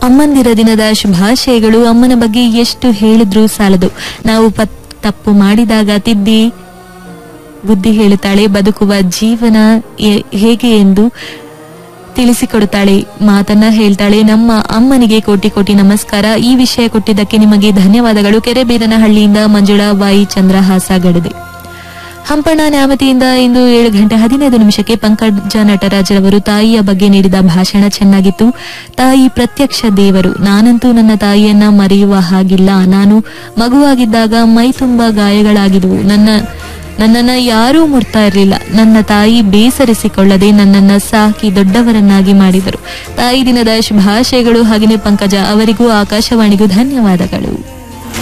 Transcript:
ಅಮ್ಮಂದಿರ ದಿನದ ಶುಭಾಶಯಗಳು ಅಮ್ಮನ ಬಗ್ಗೆ ಎಷ್ಟು ಹೇಳಿದ್ರೂ ಸಾಲದು ನಾವು ಪ- ತಪ್ಪು ಮಾಡಿದಾಗ ತಿದ್ದಿ ಬುದ್ಧಿ ಹೇಳುತ್ತಾಳೆ ಬದುಕುವ ಜೀವನ ಎ- ಹೇಗೆ ಎಂದು ತಿಳಿಸಿಕೊಡುತ್ತಾಳೆ ಮಾತನ್ನ ಹೇಳ್ತಾಳೆ ನಮ್ಮ ಅಮ್ಮನಿಗೆ ಕೋಟಿ ಕೋಟಿ ನಮಸ್ಕಾರ ಈ ವಿಷಯ ಕೊಟ್ಟಿದ್ದಕ್ಕೆ ನಿಮಗೆ ಧನ್ಯವಾದಗಳು ಕೆರೆಬೇದನಹಳ್ಳಿಯಿಂದ ಮಂಜುಳಾ ಬಾಯಿ ಚಂದ್ರಹಾಸ ಗಡದೆ ಹಂಪಣ್ಣ ನ್ಯಾಮತಿಯಿಂದ ಇಂದು ಏಳು ಗಂಟೆ ಹದಿನೈದು ನಿಮಿಷಕ್ಕೆ ಪಂಕಜ ನಟರಾಜರವರು ತಾಯಿಯ ಬಗ್ಗೆ ನೀಡಿದ ಭಾಷಣ ಚೆನ್ನಾಗಿತ್ತು ತಾಯಿ ಪ್ರತ್ಯಕ್ಷ ದೇವರು ನಾನಂತೂ ನನ್ನ ತಾಯಿಯನ್ನ ಮರೆಯುವ ಹಾಗಿಲ್ಲ ನಾನು ಮಗುವಾಗಿದ್ದಾಗ ಮೈ ತುಂಬಾ ಗಾಯಗಳಾಗಿದ್ವು ನನ್ನ ನನ್ನನ್ನ ಯಾರೂ ಮುಡ್ತಾ ಇರಲಿಲ್ಲ ನನ್ನ ತಾಯಿ ಬೇಸರಿಸಿಕೊಳ್ಳದೆ ನನ್ನನ್ನ ಸಾಕಿ ದೊಡ್ಡವರನ್ನಾಗಿ ಮಾಡಿದರು ತಾಯಿ ದಿನದ ಶುಭಾಶಯಗಳು ಹಾಗೆಯೇ ಪಂಕಜ ಅವರಿಗೂ ಆಕಾಶವಾಣಿಗೂ ಧನ್ಯವಾದಗಳು